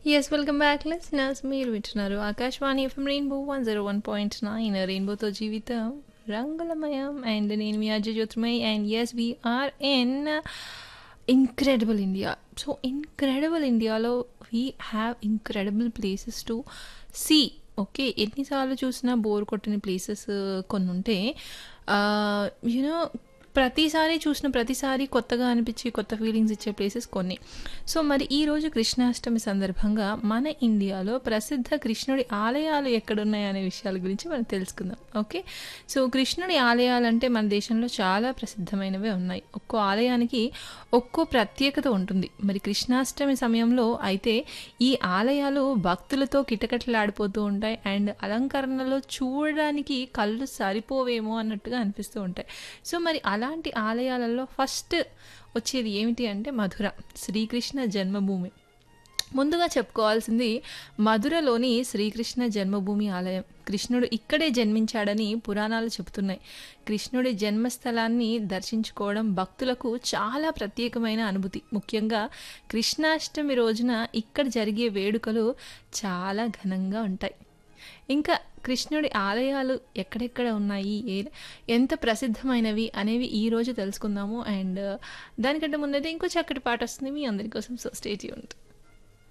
yes welcome back listeners మీరు వింటున్నారు Akashvani FM rainbow one zero one point nine రెయిన్బోతో జీవితం రంగులమయం అండ్ నేను మీ Ajay Jyothimay and yes we are in incredible India so incredible ఇండియాలో we have incredible places to see okay ఎన్నిసార్లు చూసినా బోర్ కొట్టిన ప్లేసెస్ కొన్ని ఉంటే యూనో ప్రతిసారి చూసిన ప్రతిసారి కొత్తగా అనిపించి కొత్త ఫీలింగ్స్ ఇచ్చే ప్లేసెస్ కొన్ని సో మరి ఈరోజు కృష్ణాష్టమి సందర్భంగా మన ఇండియాలో ప్రసిద్ధ కృష్ణుడి ఆలయాలు ఎక్కడున్నాయి అనే విషయాల గురించి మనం తెలుసుకుందాం ఓకే సో కృష్ణుడి ఆలయాలు అంటే మన దేశంలో చాలా ప్రసిద్ధమైనవే ఉన్నాయి ఒక్కో ఆలయానికి ఒక్కో ప్రత్యేకత ఉంటుంది మరి కృష్ణాష్టమి సమయంలో అయితే ఈ ఆలయాలు భక్తులతో కిటకటలాడిపోతూ ఉంటాయి అండ్ అలంకరణలో చూడడానికి కళ్ళు సరిపోవేమో అన్నట్టుగా అనిపిస్తూ ఉంటాయి సో మరి అలాంటి ఆలయాలలో ఫస్ట్ వచ్చేది ఏమిటి అంటే మధుర శ్రీకృష్ణ జన్మభూమి ముందుగా చెప్పుకోవాల్సింది మధురలోని శ్రీకృష్ణ జన్మభూమి ఆలయం కృష్ణుడు ఇక్కడే జన్మించాడని పురాణాలు చెబుతున్నాయి కృష్ణుడి జన్మస్థలాన్ని దర్శించుకోవడం భక్తులకు చాలా ప్రత్యేకమైన అనుభూతి ముఖ్యంగా కృష్ణాష్టమి రోజున ఇక్కడ జరిగే వేడుకలు చాలా ఘనంగా ఉంటాయి ఇంకా కృష్ణుడి ఆలయాలు ఎక్కడెక్కడ ఉన్నాయి ఏ ఎంత ప్రసిద్ధమైనవి అనేవి ఈరోజు తెలుసుకుందాము అండ్ దానికంటే ముందైతే ఇంకో చక్కటి పాట వస్తుంది మీ అందరి కోసం సో స్టేట్ ఉంటుంది